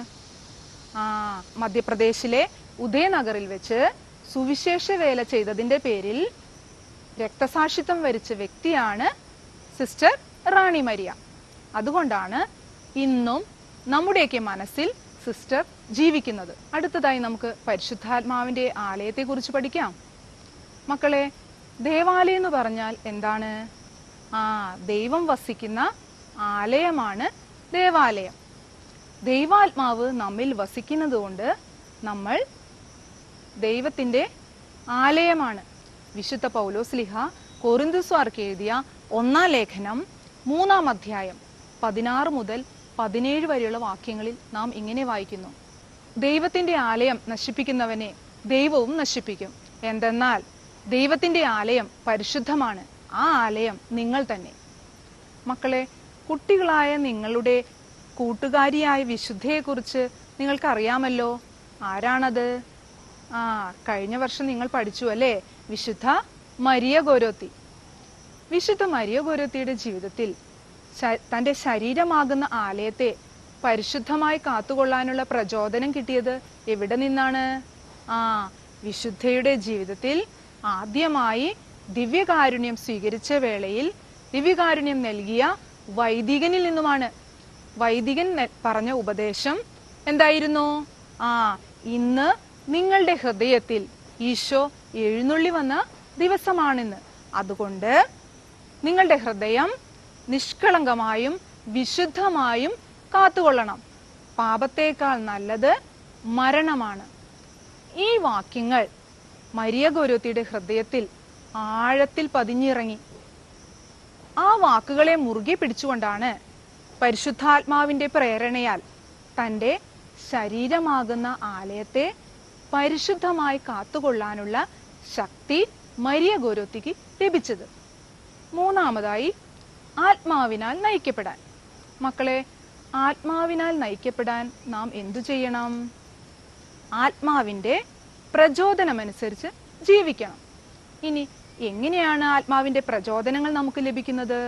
ആ മധ്യപ്രദേശിലെ ഉദയനഗറിൽ വെച്ച് സുവിശേഷ വേല ചെയ്തതിന്റെ പേരിൽ രക്തസാക്ഷിത്വം വരിച്ച വ്യക്തിയാണ് സിസ്റ്റർ റാണി മരിയ അതുകൊണ്ടാണ് ഇന്നും നമ്മുടെയൊക്കെ മനസ്സിൽ സിസ്റ്റർ ജീവിക്കുന്നത് അടുത്തതായി നമുക്ക് പരിശുദ്ധാത്മാവിന്റെ ആലയത്തെ കുറിച്ച് പഠിക്കാം മക്കളെ ദേവാലയം എന്ന് പറഞ്ഞാൽ എന്താണ് ആ ദൈവം വസിക്കുന്ന ആലയമാണ് ദേവാലയം ദൈവാത്മാവ് നമ്മിൽ വസിക്കുന്നത് കൊണ്ട് നമ്മൾ ദൈവത്തിന്റെ ആലയമാണ് വിശുദ്ധ പൗലോസ്ലിഹ കൊറിന്തുസ്വാർക്ക് എഴുതിയ ഒന്നാം ലേഖനം മൂന്നാം അധ്യായം പതിനാറ് മുതൽ പതിനേഴ് വരെയുള്ള വാക്യങ്ങളിൽ നാം ഇങ്ങനെ വായിക്കുന്നു ദൈവത്തിന്റെ ആലയം നശിപ്പിക്കുന്നവനെ ദൈവവും നശിപ്പിക്കും എന്തെന്നാൽ ദൈവത്തിന്റെ ആലയം പരിശുദ്ധമാണ് ആ ആലയം നിങ്ങൾ തന്നെ മക്കളെ കുട്ടികളായ നിങ്ങളുടെ കൂട്ടുകാരിയായ വിശുദ്ധയെക്കുറിച്ച് നിങ്ങൾക്ക് അറിയാമല്ലോ ആരാണത് ആ കഴിഞ്ഞ വർഷം നിങ്ങൾ പഠിച്ചു അല്ലേ വിശുദ്ധ മരിയ ഗോരോത്തി വിശുദ്ധ മരിയ ഗോരോത്തിയുടെ ജീവിതത്തിൽ ശ- തന്റെ ശരീരമാകുന്ന ആലയത്തെ പരിശുദ്ധമായി കാത്തുകൊള്ളാനുള്ള പ്രചോദനം കിട്ടിയത് എവിടെ നിന്നാണ് ആ വിശുദ്ധയുടെ ജീവിതത്തിൽ ആദ്യമായി ദിവ്യകാരുണ്യം സ്വീകരിച്ച വേളയിൽ ദിവ്യകാരുണ്യം നൽകിയ വൈദികനിൽ നിന്നുമാണ് വൈദികൻ നെ- പറഞ്ഞ ഉപദേശം എന്തായിരുന്നു ആ ഇന്ന് നിങ്ങളുടെ ഹൃദയത്തിൽ ഈശോ എഴുന്നള്ളി വന്ന ദിവസമാണിന്ന് അതുകൊണ്ട് നിങ്ങളുടെ ഹൃദയം നിഷ്കളങ്കമായും വിശുദ്ധമായും കാത്തുകൊള്ളണം പാപത്തേക്കാൾ നല്ലത് മരണമാണ് ഈ വാക്യങ്ങൾ മരിയ ഗോരോത്തിയുടെ ഹൃദയത്തിൽ ആഴത്തിൽ പതിഞ്ഞിറങ്ങി ആ വാക്കുകളെ മുറുകെ പിടിച്ചുകൊണ്ടാണ് പരിശുദ്ധാത്മാവിന്റെ പ്രേരണയാൽ തന്റെ ശരീരമാകുന്ന ആലയത്തെ പരിശുദ്ധമായി കാത്തുകൊള്ളാനുള്ള ശക്തി മരിയ ഗോരോത്തിക്ക് ലഭിച്ചത് മൂന്നാമതായി ആത്മാവിനാൽ നയിക്കപ്പെടാൻ മക്കളെ ആത്മാവിനാൽ നയിക്കപ്പെടാൻ നാം എന്തു ചെയ്യണം ആത്മാവിന്റെ പ്രചോദനമനുസരിച്ച് ജീവിക്കണം ഇനി എങ്ങനെയാണ് ആത്മാവിന്റെ പ്രചോദനങ്ങൾ നമുക്ക് ലഭിക്കുന്നത്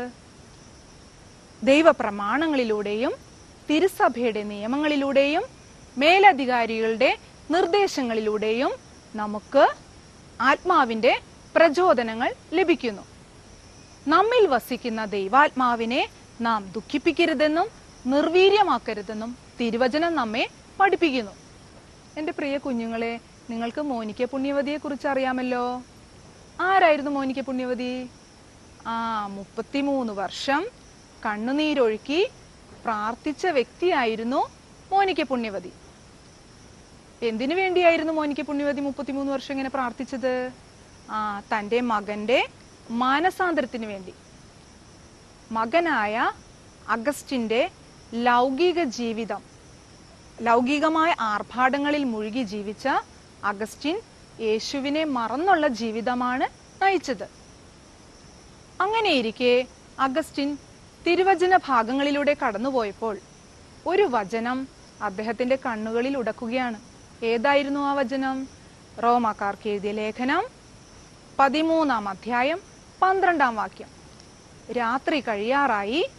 ദൈവപ്രമാണങ്ങളിലൂടെയും തിരുസഭയുടെ നിയമങ്ങളിലൂടെയും മേലധികാരികളുടെ നിർദ്ദേശങ്ങളിലൂടെയും നമുക്ക് ആത്മാവിന്റെ പ്രചോദനങ്ങൾ ലഭിക്കുന്നു നമ്മിൽ വസിക്കുന്ന ദൈവാത്മാവിനെ നാം ദുഃഖിപ്പിക്കരുതെന്നും നിർവീര്യമാക്കരുതെന്നും തിരുവചനം നമ്മെ പഠിപ്പിക്കുന്നു എൻ്റെ പ്രിയ കുഞ്ഞുങ്ങളെ നിങ്ങൾക്ക് മോനിക്ക പുണ്യവതിയെ കുറിച്ച് അറിയാമല്ലോ ആരായിരുന്നു മോനിക്ക പുണ്യവതി ആ മുപ്പത്തിമൂന്ന് വർഷം കണ്ണുനീരൊഴുക്കി പ്രാർത്ഥിച്ച വ്യക്തിയായിരുന്നു മോനിക്ക പുണ്യവതി എന്തിനു വേണ്ടിയായിരുന്നു മോനിക്ക പുണ്യവതി മുപ്പത്തിമൂന്ന് വർഷം ഇങ്ങനെ പ്രാർത്ഥിച്ചത് ആ തൻ്റെ മകന്റെ മാനസാന്തരത്തിന് വേണ്ടി മകനായ അഗസ്റ്റിന്റെ ലൗകിക ജീവിതം ലൗകികമായ ആർഭാടങ്ങളിൽ മുഴുകി ജീവിച്ച അഗസ്റ്റിൻ യേശുവിനെ മറന്നുള്ള ജീവിതമാണ് നയിച്ചത് അങ്ങനെയിരിക്കെ അഗസ്റ്റിൻ തിരുവചന ഭാഗങ്ങളിലൂടെ കടന്നുപോയപ്പോൾ ഒരു വചനം അദ്ദേഹത്തിന്റെ കണ്ണുകളിൽ ഉടക്കുകയാണ് ഏതായിരുന്നു ആ വചനം റോമാക്കാർക്ക് എഴുതിയ ലേഖനം പതിമൂന്നാം അധ്യായം പന്ത്രണ്ടാം വാക്യം രാത്രി കഴിയാറായി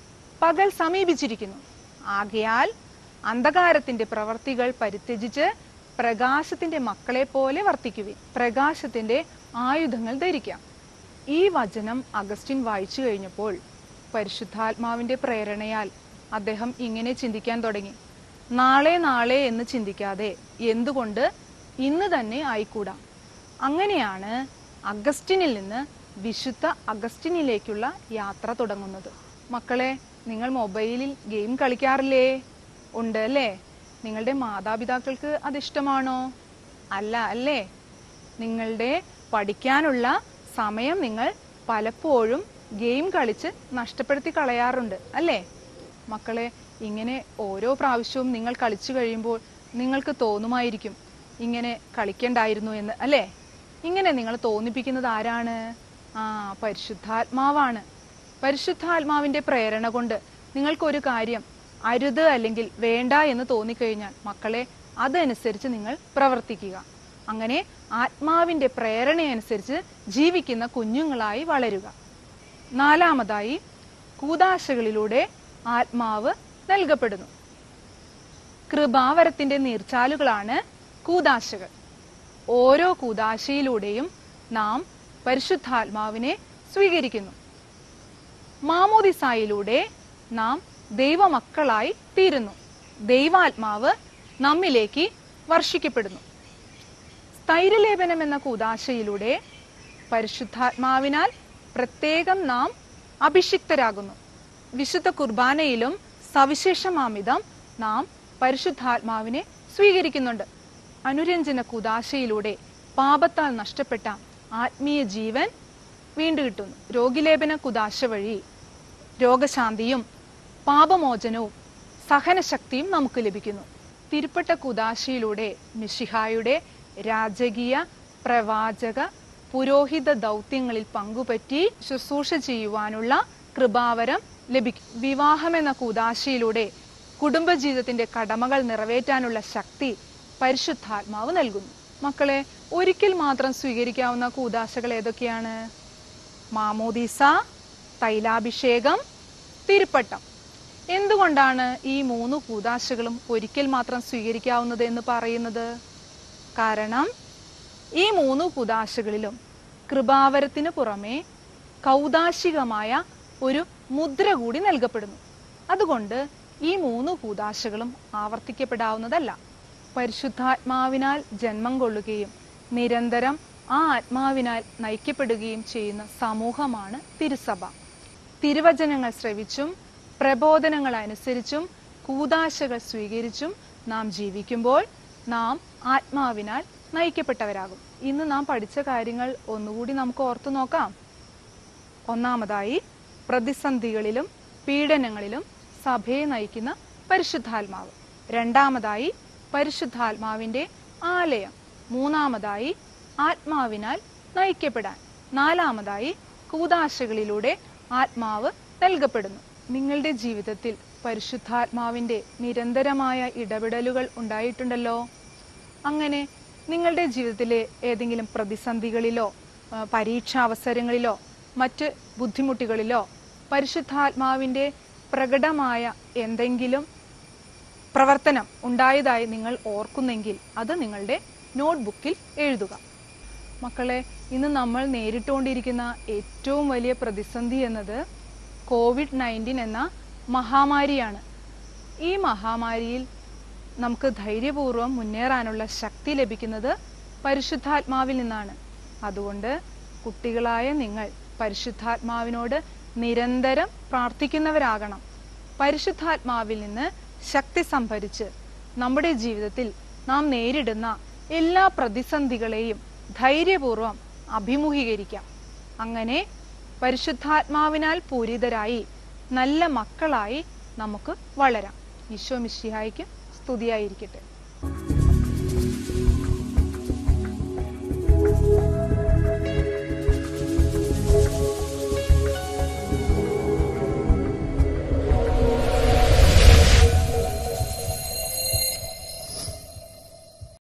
പകൽ സമീപിച്ചിരിക്കുന്നു ആകയാൽ അന്ധകാരത്തിന്റെ പ്രവർത്തികൾ പരിത്യജിച്ച് പ്രകാശത്തിന്റെ മക്കളെ പോലെ വർത്തിക്കുവിൻ പ്രകാശത്തിന്റെ ആയുധങ്ങൾ ധരിക്കാം ഈ വചനം അഗസ്റ്റിൻ വായിച്ചു കഴിഞ്ഞപ്പോൾ പരിശുദ്ധാത്മാവിന്റെ പ്രേരണയാൽ അദ്ദേഹം ഇങ്ങനെ ചിന്തിക്കാൻ തുടങ്ങി നാളെ നാളെ എന്ന് ചിന്തിക്കാതെ എന്തുകൊണ്ട് ഇന്ന് തന്നെ ആയിക്കൂടാ അങ്ങനെയാണ് അഗസ്റ്റിനിൽ നിന്ന് വിശുദ്ധ അഗസ്റ്റിനിലേക്കുള്ള യാത്ര തുടങ്ങുന്നത് മക്കളെ നിങ്ങൾ മൊബൈലിൽ ഗെയിം കളിക്കാറില്ലേ ഉണ്ട് അല്ലേ നിങ്ങളുടെ മാതാപിതാക്കൾക്ക് അത് ഇഷ്ടമാണോ അല്ല അല്ലേ നിങ്ങളുടെ പഠിക്കാനുള്ള സമയം നിങ്ങൾ പലപ്പോഴും ഗെയിം കളിച്ച് നഷ്ടപ്പെടുത്തി കളയാറുണ്ട് അല്ലേ മക്കളെ ഇങ്ങനെ ഓരോ പ്രാവശ്യവും നിങ്ങൾ കളിച്ചു കഴിയുമ്പോൾ നിങ്ങൾക്ക് തോന്നുമായിരിക്കും ഇങ്ങനെ കളിക്കണ്ടായിരുന്നു എന്ന് അല്ലേ ഇങ്ങനെ നിങ്ങൾ തോന്നിപ്പിക്കുന്നത് ആരാണ് ആ പരിശുദ്ധാത്മാവാണ് പരിശുദ്ധാത്മാവിന്റെ പ്രേരണ കൊണ്ട് നിങ്ങൾക്കൊരു കാര്യം അരുത് അല്ലെങ്കിൽ വേണ്ട എന്ന് തോന്നിക്കഴിഞ്ഞാൽ മക്കളെ അതനുസരിച്ച് നിങ്ങൾ പ്രവർത്തിക്കുക അങ്ങനെ ആത്മാവിന്റെ പ്രേരണയനുസരിച്ച് ജീവിക്കുന്ന കുഞ്ഞുങ്ങളായി വളരുക നാലാമതായി കൂതാശകളിലൂടെ ആത്മാവ് നൽകപ്പെടുന്നു കൃപാവരത്തിന്റെ നീർച്ചാലുകളാണ് കൂതാശകൾ ഓരോ കൂതാശയിലൂടെയും നാം പരിശുദ്ധാത്മാവിനെ സ്വീകരിക്കുന്നു മാമോദിസായിലൂടെ നാം ദൈവമക്കളായി തീരുന്നു ദൈവാത്മാവ് നമ്മിലേക്ക് വർഷിക്കപ്പെടുന്നു സ്ഥൈര്യലേപനം എന്ന കൂതാശയിലൂടെ പരിശുദ്ധാത്മാവിനാൽ പ്രത്യേകം നാം അഭിഷിക്തരാകുന്നു വിശുദ്ധ കുർബാനയിലും സവിശേഷമാമിതം നാം പരിശുദ്ധാത്മാവിനെ സ്വീകരിക്കുന്നുണ്ട് അനുരഞ്ജന കുദാശയിലൂടെ പാപത്താൽ നഷ്ടപ്പെട്ട ആത്മീയ ജീവൻ വീണ്ടും കിട്ടുന്നു രോഗിലേപന കുദാശ വഴി രോഗശാന്തിയും പാപമോചനവും സഹനശക്തിയും നമുക്ക് ലഭിക്കുന്നു തിരുപ്പട്ട കുദാശയിലൂടെ മിഷിഹായുടെ രാജകീയ പ്രവാചക പുരോഹിത ദൗത്യങ്ങളിൽ പങ്കുപറ്റി ശുശ്രൂഷ ചെയ്യുവാനുള്ള കൃപാവരം ലഭിക്കും വിവാഹം എന്ന കൂതാശയിലൂടെ കുടുംബജീവിതത്തിന്റെ കടമകൾ നിറവേറ്റാനുള്ള ശക്തി പരിശുദ്ധാത്മാവ് നൽകുന്നു മക്കളെ ഒരിക്കൽ മാത്രം സ്വീകരിക്കാവുന്ന കൂതാശകൾ ഏതൊക്കെയാണ് മാമോദീസ തൈലാഭിഷേകം തിരുപ്പട്ടം എന്തുകൊണ്ടാണ് ഈ മൂന്ന് കൂതാശകളും ഒരിക്കൽ മാത്രം സ്വീകരിക്കാവുന്നത് എന്ന് പറയുന്നത് കാരണം ഈ മൂന്ന് കുദാശകളിലും കൃപാവരത്തിന് പുറമെ കൗതാശികമായ ഒരു മുദ്ര കൂടി നൽകപ്പെടുന്നു അതുകൊണ്ട് ഈ മൂന്ന് കൂതാശകളും ആവർത്തിക്കപ്പെടാവുന്നതല്ല പരിശുദ്ധാത്മാവിനാൽ ജന്മം കൊള്ളുകയും നിരന്തരം ആ ആത്മാവിനാൽ നയിക്കപ്പെടുകയും ചെയ്യുന്ന സമൂഹമാണ് തിരുസഭ തിരുവചനങ്ങൾ ശ്രവിച്ചും പ്രബോധനങ്ങൾ അനുസരിച്ചും കൂതാശകൾ സ്വീകരിച്ചും നാം ജീവിക്കുമ്പോൾ നാം ആത്മാവിനാൽ നയിക്കപ്പെട്ടവരാകും ഇന്ന് നാം പഠിച്ച കാര്യങ്ങൾ ഒന്നുകൂടി നമുക്ക് ഓർത്തു നോക്കാം ഒന്നാമതായി പ്രതിസന്ധികളിലും പീഡനങ്ങളിലും സഭയെ നയിക്കുന്ന പരിശുദ്ധാത്മാവ് രണ്ടാമതായി പരിശുദ്ധാത്മാവിന്റെ ആലയം മൂന്നാമതായി ആത്മാവിനാൽ നയിക്കപ്പെടാൻ നാലാമതായി കൂതാശകളിലൂടെ ആത്മാവ് നൽകപ്പെടുന്നു നിങ്ങളുടെ ജീവിതത്തിൽ പരിശുദ്ധാത്മാവിന്റെ നിരന്തരമായ ഇടപെടലുകൾ ഉണ്ടായിട്ടുണ്ടല്ലോ അങ്ങനെ നിങ്ങളുടെ ജീവിതത്തിലെ ഏതെങ്കിലും പ്രതിസന്ധികളിലോ ആ, പരീക്ഷാ അവസരങ്ങളിലോ മറ്റ് ബുദ്ധിമുട്ടുകളിലോ പരിശുദ്ധാത്മാവിന്റെ പ്രകടമായ എന്തെങ്കിലും പ്രവർത്തനം ഉണ്ടായതായി നിങ്ങൾ ഓർക്കുന്നെങ്കിൽ അത് നിങ്ങളുടെ നോട്ട്ബുക്കിൽ എഴുതുക മക്കളെ ഇന്ന് നമ്മൾ നേരിട്ടുകൊണ്ടിരിക്കുന്ന ഏറ്റവും വലിയ പ്രതിസന്ധി എന്നത് കോവിഡ് നയൻറ്റീൻ എന്ന മഹാമാരിയാണ് ഈ മഹാമാരിയിൽ നമുക്ക് ധൈര്യപൂർവ്വം മുന്നേറാനുള്ള ശക്തി ലഭിക്കുന്നത് പരിശുദ്ധാത്മാവിൽ നിന്നാണ് അതുകൊണ്ട് കുട്ടികളായ നിങ്ങൾ പരിശുദ്ധാത്മാവിനോട് നിരന്തരം പ്രാർത്ഥിക്കുന്നവരാകണം പരിശുദ്ധാത്മാവിൽ നിന്ന് ശക്തി സംഭരിച്ച് നമ്മുടെ ജീവിതത്തിൽ നാം നേരിടുന്ന എല്ലാ പ്രതിസന്ധികളെയും ധൈര്യപൂർവ്വം അഭിമുഖീകരിക്കാം അങ്ങനെ പരിശുദ്ധാത്മാവിനാൽ പൂരിതരായി നല്ല മക്കളായി നമുക്ക് വളരാം ഈശോ മിശിഹായിക്ക് സ്തുതിയായിരിക്കട്ടെ